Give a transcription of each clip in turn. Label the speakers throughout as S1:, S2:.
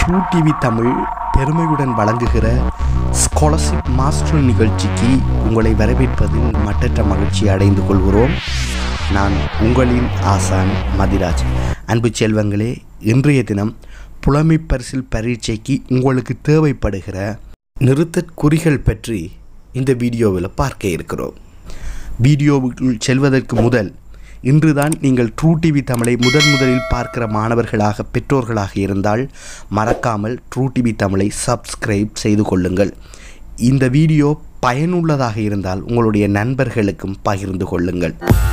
S1: true TV Tamil பெருமையுடன் வழங்குகிற scholarship master நிகழ்ச்சிக்கு உங்களை வரவேற்பதில் மட்டற்ற மகிழ்ச்சி அடைந்து கொள்கிறோம் நான் உங்களின் ஆசான் மதிராஜ் அன்பு செல்வங்களே இன்றைய தினம் புலமை பரிசில் பரீட்சைக்கு உங்களுக்கு தேவைப்படுகிற நிறுத்தற் குறிகள் பற்றி இந்த வீடியோவில் பார்க்க இருக்கிறோம் வீடியோவுக்குள் செல்வதற்கு முதல் இன்றுதான் நீங்கள் ட்ரூ டிவி தமிழை முதன் முதலில் பார்க்கிற மாணவர்களாக பெற்றோர்களாக இருந்தால் மறக்காமல் ட்ரூ டிவி தமிழை சப்ஸ்கிரைப் செய்து கொள்ளுங்கள் இந்த வீடியோ பயனுள்ளதாக இருந்தால் உங்களுடைய நண்பர்களுக்கும் பகிர்ந்து கொள்ளுங்கள்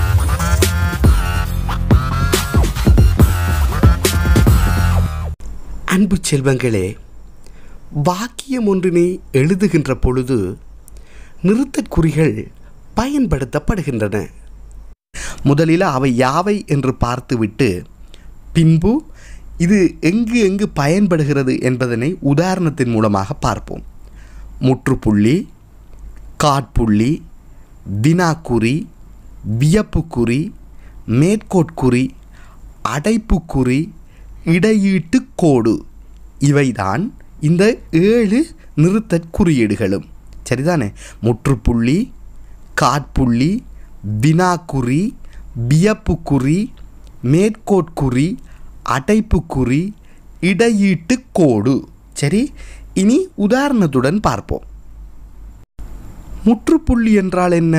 S1: அன்பு செல்வங்களே வாக்கியம் ஒன்றினை எழுதுகின்ற பொழுது நிறுத்தற்குறிகள் பயன்படுத்தப்படுகின்றன முதலில் அவை யாவை என்று பார்த்துவிட்டு பின்பு இது எங்கு எங்கு பயன்படுகிறது என்பதனை உதாரணத்தின் மூலமாக பார்ப்போம் முற்றுப்புள்ளி காட்புள்ளி வினாக்குறி வியப்புக்குறி மேற்கோட்குறி அடைப்புக்குறி இடையீட்டு கோடு இவைதான் இந்த ஏழு நிறுத்தற் குறியீடுகளும் சரிதானே முற்றுப்புள்ளி காட்புள்ளி வினாக்குறி வியப்புக்குறி மேற்கோட்குறி அடைப்புக்குறி இடையீட்டு கோடு சரி இனி உதாரணத்துடன் பார்ப்போம் முற்றுப்புள்ளி என்றால் என்ன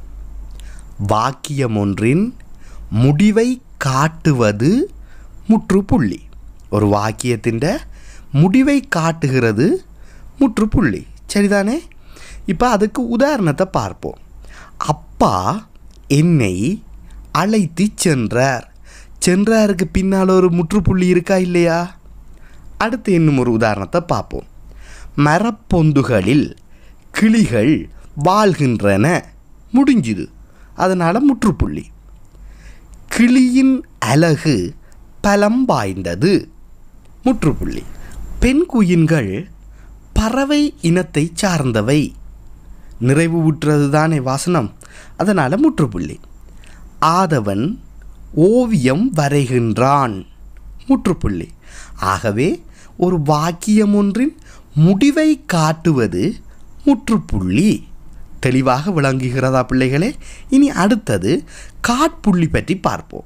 S1: வாக்கியம் ஒன்றின் முடிவை காட்டுவது முற்றுப்புள்ளி ஒரு வாக்கியத்தின் முடிவை காட்டுகிறது முற்றுப்புள்ளி சரிதானே இப்போ அதுக்கு உதாரணத்தை பார்ப்போம் அப்பா என்னை அழைத்து சென்றார் சென்றாருக்கு பின்னால் ஒரு முற்றுப்புள்ளி இருக்கா இல்லையா அடுத்து இன்னும் ஒரு உதாரணத்தை பார்ப்போம் மரப்பொந்துகளில் கிளிகள் வாழ்கின்றன முடிஞ்சுது அதனால் முற்றுப்புள்ளி கிளியின் அழகு பலம் வாய்ந்தது முற்றுப்புள்ளி பெண் குயின்கள் பறவை இனத்தை சார்ந்தவை நிறைவு உற்றது தானே வாசனம் அதனால் முற்றுப்புள்ளி ஆதவன் ஓவியம் வரைகின்றான் முற்றுப்புள்ளி ஆகவே ஒரு வாக்கியம் ஒன்றின் முடிவை காட்டுவது முற்றுப்புள்ளி தெளிவாக விளங்குகிறதா பிள்ளைகளே இனி அடுத்தது காட்புள்ளி பற்றி பார்ப்போம்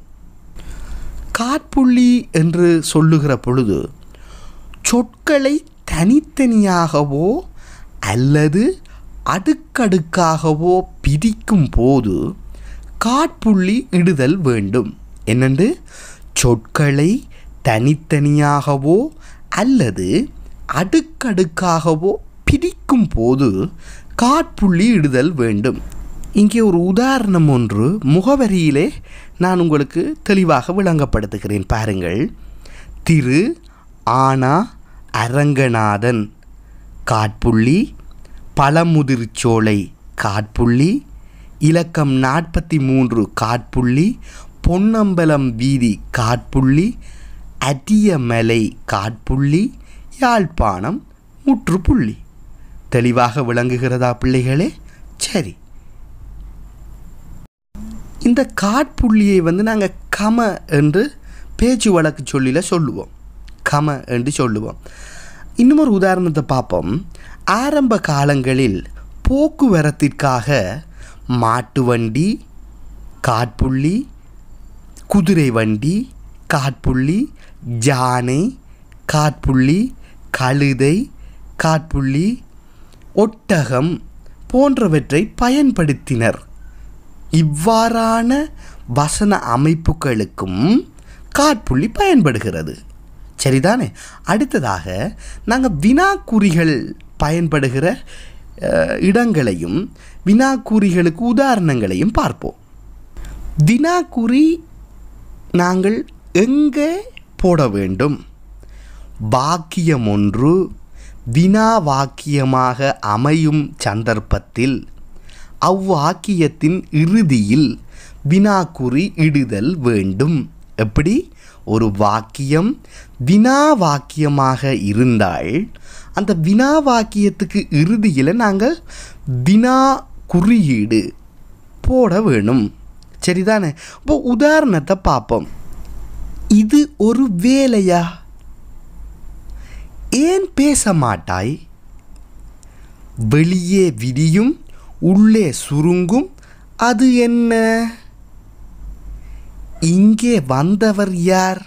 S1: காட்புள்ளி என்று சொல்லுகிற பொழுது சொற்களை தனித்தனியாகவோ அல்லது அடுக்கடுக்காகவோ பிரிக்கும் போது காட்புள்ளி இடுதல் வேண்டும் என்னென்று சொற்களை தனித்தனியாகவோ அல்லது அடுக்கடுக்காகவோ பிரிக்கும் போது காட்புள்ளி இடுதல் வேண்டும் இங்கே ஒரு உதாரணம் ஒன்று முகவரியிலே நான் உங்களுக்கு தெளிவாக விளங்கப்படுத்துகிறேன் பாருங்கள் திரு ஆனா அரங்கநாதன் காட்புள்ளி பழமுதிர்ச்சோலை காட்புள்ளி இலக்கம் நாற்பத்தி மூன்று காட்புள்ளி பொன்னம்பலம் வீதி காட்புள்ளி அட்டியமலை காட்புள்ளி யாழ்ப்பாணம் முற்றுப்புள்ளி தெளிவாக விளங்குகிறதா பிள்ளைகளே சரி இந்த காட்புள்ளியை வந்து நாங்கள் கம என்று பேச்சு வழக்கு சொல்லில சொல்லுவோம் கம என்று சொல்லுவோம் இன்னும் ஒரு உதாரணத்தை பார்ப்போம் ஆரம்ப காலங்களில் போக்குவரத்திற்காக மாட்டு வண்டி காட்புள்ளி குதிரை வண்டி காட்புள்ளி ஜானை காட்புள்ளி கழுதை காட்புள்ளி ஒட்டகம் போன்றவற்றை பயன்படுத்தினர் இவ்வாறான வசன அமைப்புகளுக்கும் காட்புள்ளி பயன்படுகிறது சரிதானே அடுத்ததாக நாங்கள் வினாக்குறிகள் பயன்படுகிற இடங்களையும் வினாக்குறிகளுக்கு உதாரணங்களையும் பார்ப்போம் வினாக்குறி நாங்கள் எங்கே போட வேண்டும் வாக்கியம் ஒன்று வினா வாக்கியமாக அமையும் சந்தர்ப்பத்தில் அவ்வாக்கியத்தின் இறுதியில் வினாக்குறி இடுதல் வேண்டும் எப்படி ஒரு வாக்கியம் வினா வாக்கியமாக இருந்தால் அந்த வினா வாக்கியத்துக்கு இறுதியில் நாங்கள் வினா குறியீடு போட வேணும் சரிதானே இப்போ உதாரணத்தை பார்ப்போம் இது ஒரு வேலையா ஏன் பேச மாட்டாய் வெளியே விரியும் உள்ளே சுருங்கும் அது என்ன இங்கே வந்தவர் யார்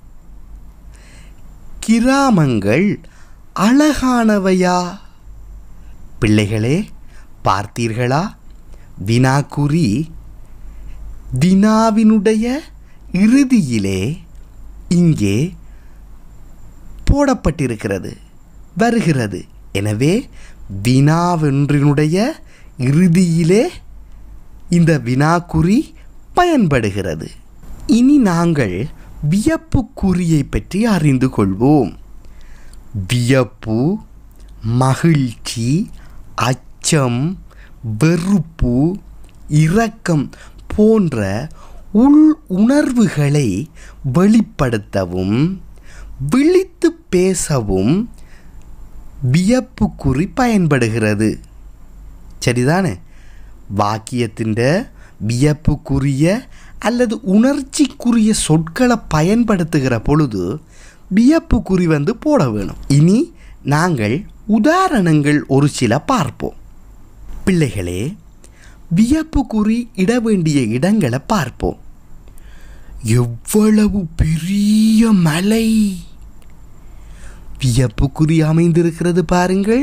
S1: கிராமங்கள் அழகானவையா பிள்ளைகளே பார்த்தீர்களா வினாக்குறி வினாவினுடைய இறுதியிலே இங்கே போடப்பட்டிருக்கிறது வருகிறது எனவே வினாவென்றினுடைய இறுதியிலே இந்த வினாக்குறி பயன்படுகிறது இனி நாங்கள் வியப்புக்குறியை பற்றி அறிந்து கொள்வோம் வியப்பு மகிழ்ச்சி அச்சம் வெறுப்பு இரக்கம் போன்ற உள் உணர்வுகளை வெளிப்படுத்தவும் விழித்து பேசவும் வியப்புக்குறி பயன்படுகிறது சரிதானே வாக்கியத்தின் வியப்புக்குரிய அல்லது உணர்ச்சிக்குரிய சொற்களை பயன்படுத்துகிற பொழுது வியப்புக்குறி வந்து போட வேணும் இனி நாங்கள் உதாரணங்கள் ஒரு சில பார்ப்போம் பிள்ளைகளே வியப்புக்குறி இட வேண்டிய இடங்களை பார்ப்போம் எவ்வளவு பெரிய மலை வியப்புக்குறி அமைந்திருக்கிறது பாருங்கள்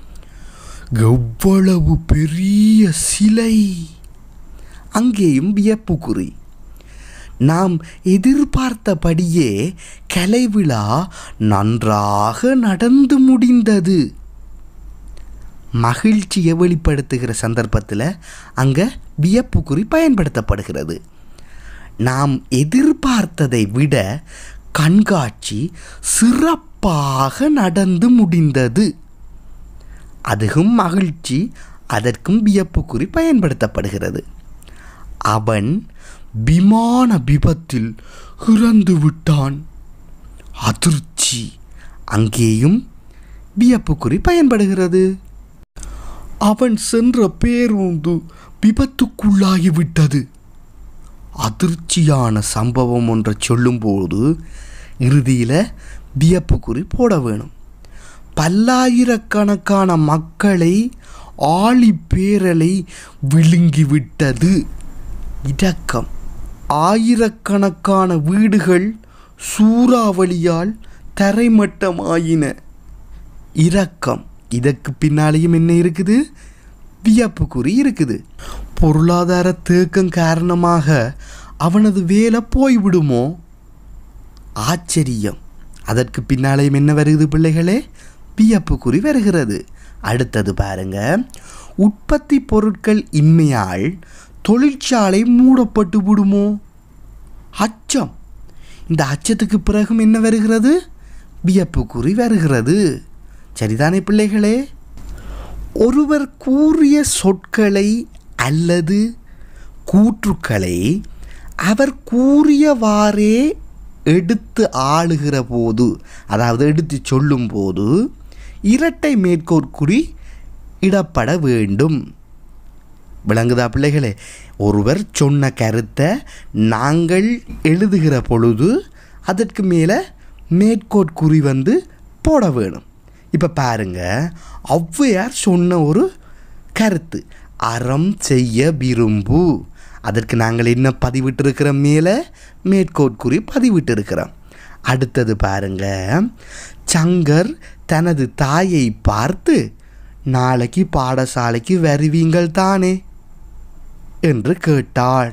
S1: எவ்வளவு பெரிய சிலை அங்கேயும் வியப்புக்குறி நாம் எதிர்பார்த்தபடியே கலை விழா நன்றாக நடந்து முடிந்தது மகிழ்ச்சியை வெளிப்படுத்துகிற சந்தர்ப்பத்தில் அங்கே வியப்புக்குறி பயன்படுத்தப்படுகிறது நாம் எதிர்பார்த்ததை விட கண்காட்சி சிறப்பாக நடந்து முடிந்தது அதுவும் மகிழ்ச்சி அதற்கும் வியப்புக்குறி பயன்படுத்தப்படுகிறது அவன் விமான விபத்தில் இறந்து விட்டான் அதிர்ச்சி அங்கேயும் வியப்புக்குறி பயன்படுகிறது அவன் சென்ற பேருந்து விபத்துக்குள்ளாகிவிட்டது அதிர்ச்சியான சம்பவம் ஒன்றை சொல்லும்போது இறுதியில் வியப்புக்குறி போட வேணும் பல்லாயிரக்கணக்கான மக்களை ஆழி பேரலை விழுங்கிவிட்டது இடக்கம் ஆயிரக்கணக்கான வீடுகள் சூறாவளியால் தரைமட்டமாயின இரக்கம் இதற்கு பின்னாலேயும் என்ன இருக்குது வியப்புக்குறி இருக்குது பொருளாதார தேக்கம் காரணமாக அவனது வேலை போய்விடுமோ ஆச்சரியம் அதற்கு பின்னாலேயும் என்ன வருகிறது பிள்ளைகளே வியப்புக்குறி வருகிறது அடுத்தது பாருங்க உற்பத்தி பொருட்கள் இன்மையால் தொழிற்சாலை மூடப்பட்டு விடுமோ அச்சம் இந்த அச்சத்துக்கு பிறகும் என்ன வருகிறது வியப்புக்குறி வருகிறது சரிதானே பிள்ளைகளே ஒருவர் கூறிய சொற்களை அல்லது கூற்றுக்களை அவர் கூறியவாறே எடுத்து ஆளுகிற போது அதாவது எடுத்து சொல்லும்போது இரட்டை மேற்கோற்குறி இடப்பட வேண்டும் விளங்குதா பிள்ளைகளே ஒருவர் சொன்ன கருத்தை நாங்கள் எழுதுகிற பொழுது அதற்கு மேலே மேற்கோட்குறி வந்து போட வேணும் இப்போ பாருங்க ஔவையார் சொன்ன ஒரு கருத்து அறம் செய்ய விரும்பு அதற்கு நாங்கள் என்ன பதிவிட்டிருக்கிறோம் மேலே மேற்கோட்குறி பதிவிட்டிருக்கிறோம் அடுத்தது பாருங்க சங்கர் தனது தாயை பார்த்து நாளைக்கு பாடசாலைக்கு வருவீங்கள் தானே என்று கேட்டாள்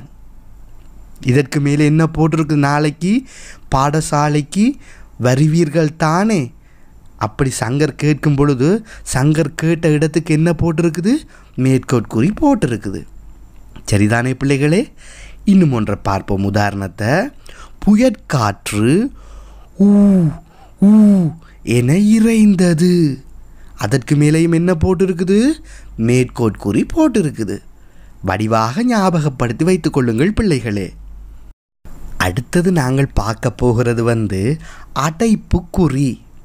S1: இதற்கு மேலே என்ன போட்டிருக்கு நாளைக்கு பாடசாலைக்கு வருவீர்கள் தானே அப்படி சங்கர் கேட்கும் பொழுது சங்கர் கேட்ட இடத்துக்கு என்ன போட்டிருக்குது மேற்கோட்குறி போட்டிருக்குது சரிதானே பிள்ளைகளே இன்னும் ஒன்றை பார்ப்போம் உதாரணத்தை புயற்காற்று ஊ ஊ என இறைந்தது அதற்கு மேலேயும் என்ன போட்டிருக்குது மேற்கோட்குறி போட்டிருக்குது வடிவாக ஞாபகப்படுத்தி வைத்துக் கொள்ளுங்கள் பிள்ளைகளே அடுத்தது நாங்கள் பார்க்க போகிறது வந்து அடைப்புக்குறி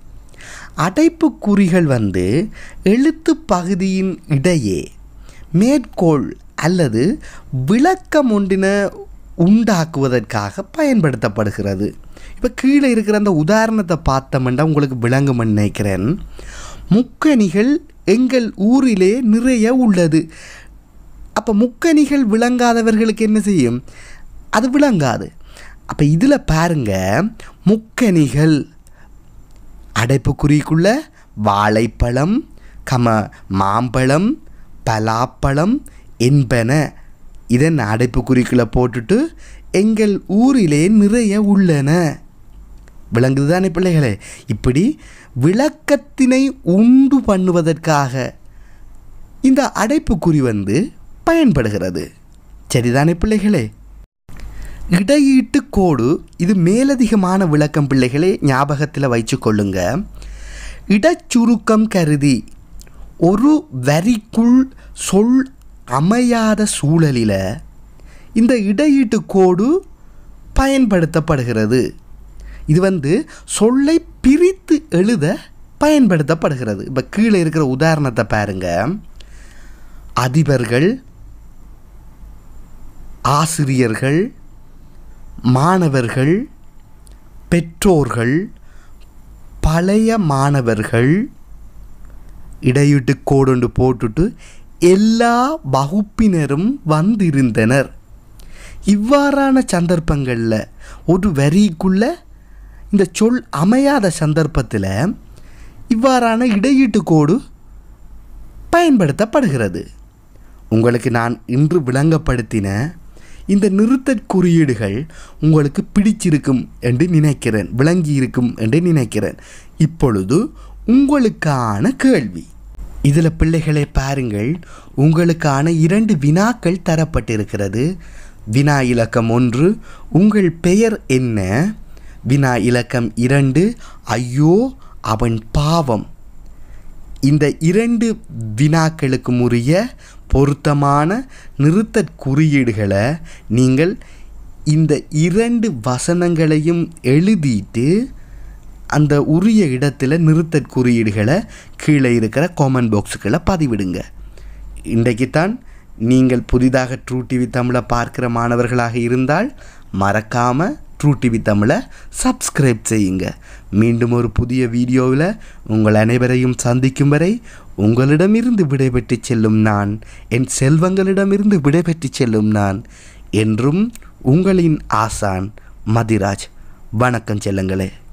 S1: அடைப்புக்குறிகள் வந்து எழுத்து பகுதியின் இடையே மேற்கோள் அல்லது விளக்கம் ஒன்றின உண்டாக்குவதற்காக பயன்படுத்தப்படுகிறது இப்போ கீழே இருக்கிற அந்த உதாரணத்தை பார்த்தோம்னா உங்களுக்கு விளங்குமென்னு நினைக்கிறேன் முக்கணிகள் எங்கள் ஊரிலே நிறைய உள்ளது அப்போ முக்கணிகள் விளங்காதவர்களுக்கு என்ன செய்யும் அது விளங்காது அப்போ இதில் பாருங்க முக்கணிகள் அடைப்புக்குறிக்குள்ள வாழைப்பழம் கம மாம்பழம் பலாப்பழம் என்பன இதன் அடைப்புக்குறிக்குள்ளே போட்டுட்டு எங்கள் ஊரிலே நிறைய உள்ளன விளங்குதுதானே பிள்ளைகளே இப்படி விளக்கத்தினை உண்டு பண்ணுவதற்காக இந்த அடைப்புக்குறி வந்து பயன்படுகிறது சரிதானே பிள்ளைகளே இடையீட்டு கோடு இது மேலதிகமான விளக்கம் பிள்ளைகளே ஞாபகத்தில் வைத்து கொள்ளுங்க இடச்சுருக்கம் கருதி ஒரு வரிக்குள் சொல் அமையாத சூழலில் இந்த இடையீட்டு கோடு பயன்படுத்தப்படுகிறது இது வந்து சொல்லை பிரித்து எழுத பயன்படுத்தப்படுகிறது இப்போ கீழே இருக்கிற உதாரணத்தை பாருங்க அதிபர்கள் ஆசிரியர்கள் மாணவர்கள் பெற்றோர்கள் பழைய மாணவர்கள் இடையிட்டு கோடுண்டு போட்டுட்டு எல்லா வகுப்பினரும் வந்திருந்தனர் இவ்வாறான சந்தர்ப்பங்களில் ஒரு வரிக்குள்ள இந்த சொல் அமையாத சந்தர்ப்பத்தில் இவ்வாறான இடையீட்டு கோடு பயன்படுத்தப்படுகிறது உங்களுக்கு நான் இன்று விளங்கப்படுத்தின இந்த நிறுத்தற் குறியீடுகள் உங்களுக்கு பிடிச்சிருக்கும் என்று நினைக்கிறேன் விளங்கி இருக்கும் என்று நினைக்கிறேன் இப்பொழுது உங்களுக்கான கேள்வி இதில் பிள்ளைகளை பாருங்கள் உங்களுக்கான இரண்டு வினாக்கள் தரப்பட்டிருக்கிறது வினா இலக்கம் ஒன்று உங்கள் பெயர் என்ன வினா இலக்கம் இரண்டு ஐயோ அவன் பாவம் இந்த இரண்டு வினாக்களுக்கும் உரிய பொருத்தமான நிறுத்தற் குறியீடுகளை நீங்கள் இந்த இரண்டு வசனங்களையும் எழுதிட்டு அந்த உரிய இடத்துல நிறுத்தற் குறியீடுகளை கீழே இருக்கிற காமெண்ட் பாக்ஸுக்களை பதிவிடுங்க இன்றைக்குத்தான் நீங்கள் புதிதாக ட்ரூ டிவி தமிழை பார்க்கிற மாணவர்களாக இருந்தால் மறக்காமல் ட்ரூ டிவி தமிழை சப்ஸ்கிரைப் செய்யுங்க மீண்டும் ஒரு புதிய வீடியோவில் உங்கள் அனைவரையும் சந்திக்கும் வரை உங்களிடமிருந்து விடைபெற்று செல்லும் நான் என் செல்வங்களிடமிருந்து விடைபெற்று செல்லும் நான் என்றும் உங்களின் ஆசான் மதிராஜ் வணக்கம் செல்லுங்களே